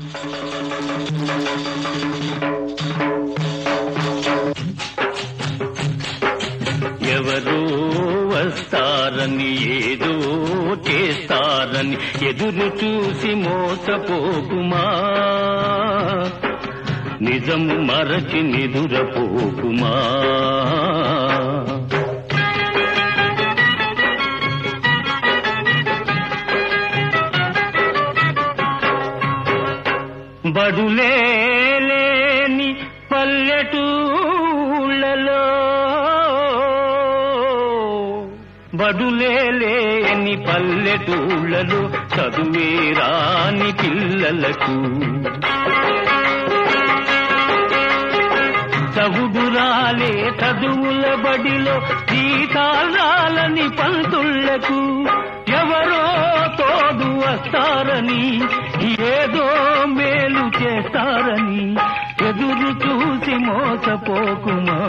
ఎవరో వస్తారని ఏదో చేస్తారని ఎదురు చూసి మోసపోకుమా నిజము మరచి నిదురపోకుమా బడులే లేని పల్లెటూళ్ళలో బడులే లేని పల్లెటూళ్ళలో చదువే రాని పిల్లలకు చవుడురాలే చదువుల బడిలో జీతాలని పంతుళ్లకు ఎవరో తోడు వస్తారని ఏదో మేలు చేస్తారని ఎదురు చూసి మోసపోకుమా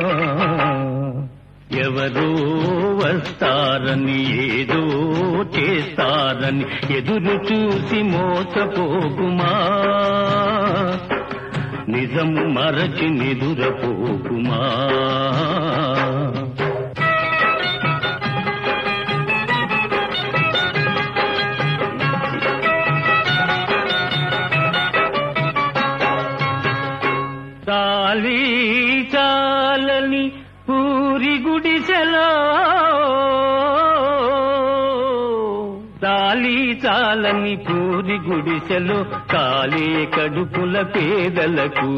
ఎవరో వస్తారని ఏదో చేస్తారని ఎదురు చూసి మోసపోకుమా నిజము మరచి నిదురపోకుమా చాలి చాలని పూరి గుడిసెలో చాలి చాలని పూరి గుడిసెలో కాలే కడుపుల పేదలకు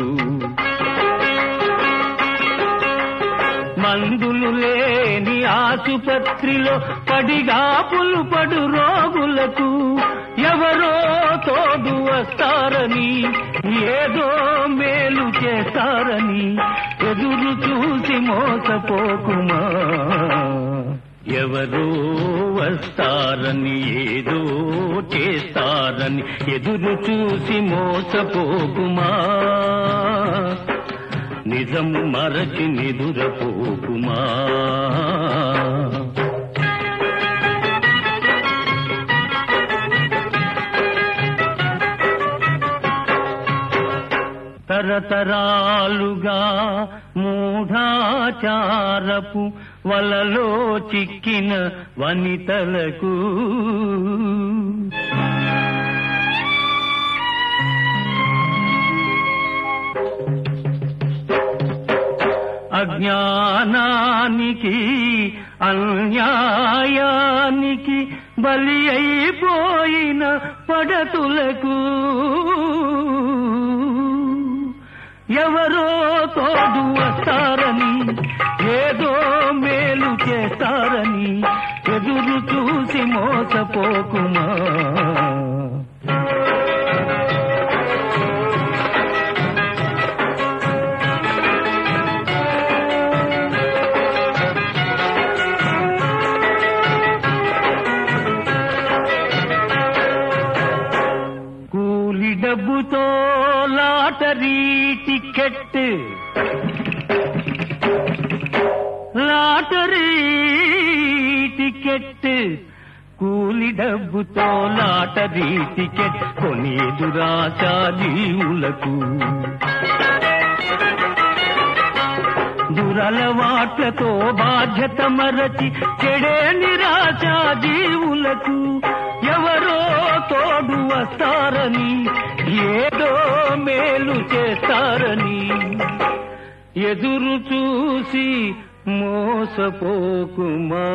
మందులు లేని ఆసుపత్రిలో పడిగాపులు పడు రోగులకు ఎవరో తోడు వస్తారని ఏదో మేలు చేస్తారని ఎదురు చూసి మోసపోకుమా ఎవరో వస్తారని ఏదో చేస్తారని ఎదురు చూసి మోసపోకుమా నిజము మరచి నిదురపోకుమా తరతరాలుగా మూఢాచారపు వలలో చిక్కిన వనితలకు అజ్ఞానానికి అన్యాయానికి బలి అయిపోయిన పడతులకు ఎవరో తోడు వస్తారని ఏదో మేలు చేస్తారని ఎదురు చూసి మోసపోకుమా కూలి డబ్బుతో లాటరీ టికెట్ లాటరీ టికెట్ కూలి డబ్బుతో లాటరీ టికెట్ కొని దురాశా జీవులకు దురలవాట్లతో బాధ్యత మరచి చెడే నిరాశ జీవులకు ఎవరో తోడు వస్తారని ఏదో మేలు చేస్తారని ఎదురు చూసి మోసపోకుమా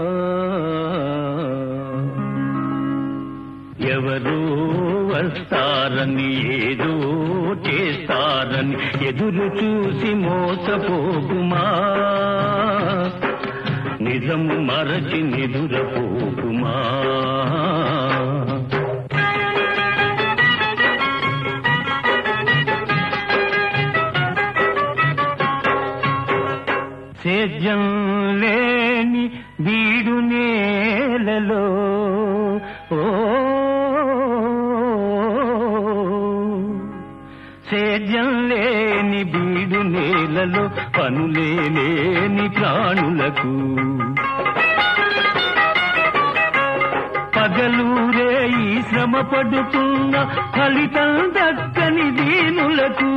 ఎవరో వస్తారని ఏదో చేస్తారని ఎదురు చూసి మోసపోకుమా నిజము మరచి నిదురపోకుమా సేద్యం లేని బీడు నేలలో ఓ సేద్యం లేని బీడు నేలలో పనులే లేని ప్రాణులకు పగలూరే ఈ శ్రమ పడుతున్న ఫలితం దక్కని దీనులకు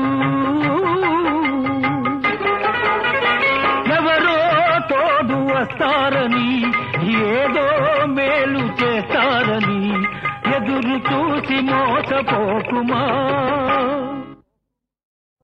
ఎవరో తోడు వస్తారని ఏదో మేలు చేస్తారని ఎదురు చూసి మోసపోకుమా